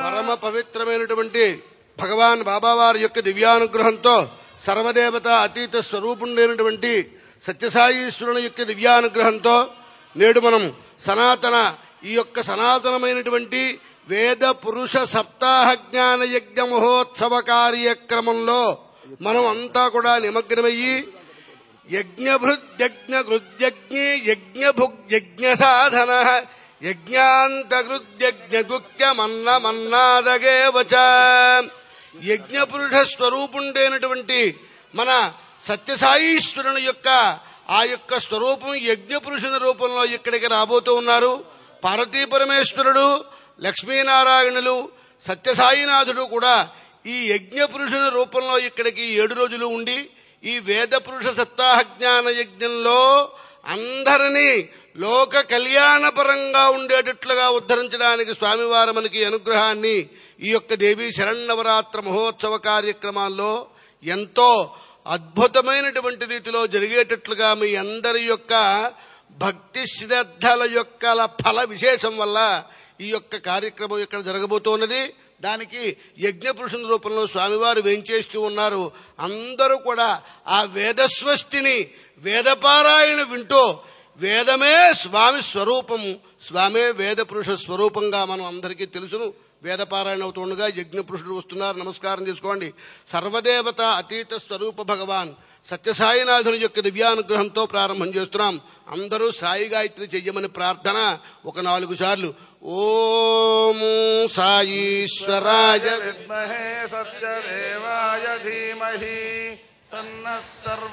పరమ పవిత్రమైనటువంటి భగవాన్ బాబావారి యొక్క దివ్యానుగ్రహంతో సర్వదేవత అతీత స్వరూపుడైనటువంటి సత్యసాయీశ్వరుని యొక్క దివ్యానుగ్రహంతో నేడు మనం సనాతన ఈ యొక్క సనాతనమైనటువంటి వేద పురుష సప్తాహ జ్ఞాన యజ్ఞ మహోత్సవ కార్యక్రమంలో మనం అంతా కూడా నిమగ్నమయ్యి యజ్ఞభృద్యజ్ఞ గృద్యజ్ఞే యజ్ఞభుగ్యజ్ఞ సాధన యజ్ఞాంతగృద్యజ్ఞ గుక్యమన్న మన్నాదగేవచ యజ్ఞపురుష స్వరూపుండైనటువంటి మన సత్యసాయీశ్వరుని యొక్క ఆ యొక్క స్వరూపం యజ్ఞపురుషుని రూపంలో ఇక్కడికి రాబోతూ ఉన్నారు పార్వతీ పరమేశ్వరుడు లక్ష్మీనారాయణులు సత్యసాయినాథుడు కూడా ఈ యజ్ఞ పురుషుని రూపంలో ఇక్కడికి ఏడు రోజులు ఉండి ఈ వేద పురుష సప్తాహ జ్ఞాన యజ్ఞంలో అందరినీ లోక కళ్యాణపరంగా ఉండేటట్లుగా ఉద్ధరించడానికి స్వామివారు మనకి అనుగ్రహాన్ని ఈ యొక్క దేవీ శరణవరాత్ర మహోత్సవ కార్యక్రమాల్లో ఎంతో అద్భుతమైనటువంటి రీతిలో జరిగేటట్లుగా మీ అందరి యొక్క భక్తి శ్రద్ధల యొక్క ఫల విశేషం వల్ల ఈ యొక్క కార్యక్రమం ఇక్కడ జరగబోతున్నది దానికి యజ్ఞ పురుషుని రూపంలో స్వామివారు వేంచేస్తూ ఉన్నారు అందరూ కూడా ఆ వేదస్వస్తిని వేదపారాయణ వింటూ వేదమే స్వామి స్వరూపము స్వామే వేద పురుష స్వరూపంగా మనం అందరికీ తెలుసును వేదపారాయణ అవుతుండగా యజ్ఞ పురుషుడు వస్తున్నారు నమస్కారం చేసుకోండి సర్వదేవత అతీత స్వరూప భగవాన్ సత్యసాయినాథుని యొక్క దివ్యానుగ్రహంతో ప్రారంభం చేస్తున్నాం అందరూ సాయి గాయత్రి చెయ్యమని ప్రార్థన ఒక నాలుగు సార్లు ఓం సాయీశ్వరాయ विद्महे सत्यदेवाय धीमहि तन्नः सर्व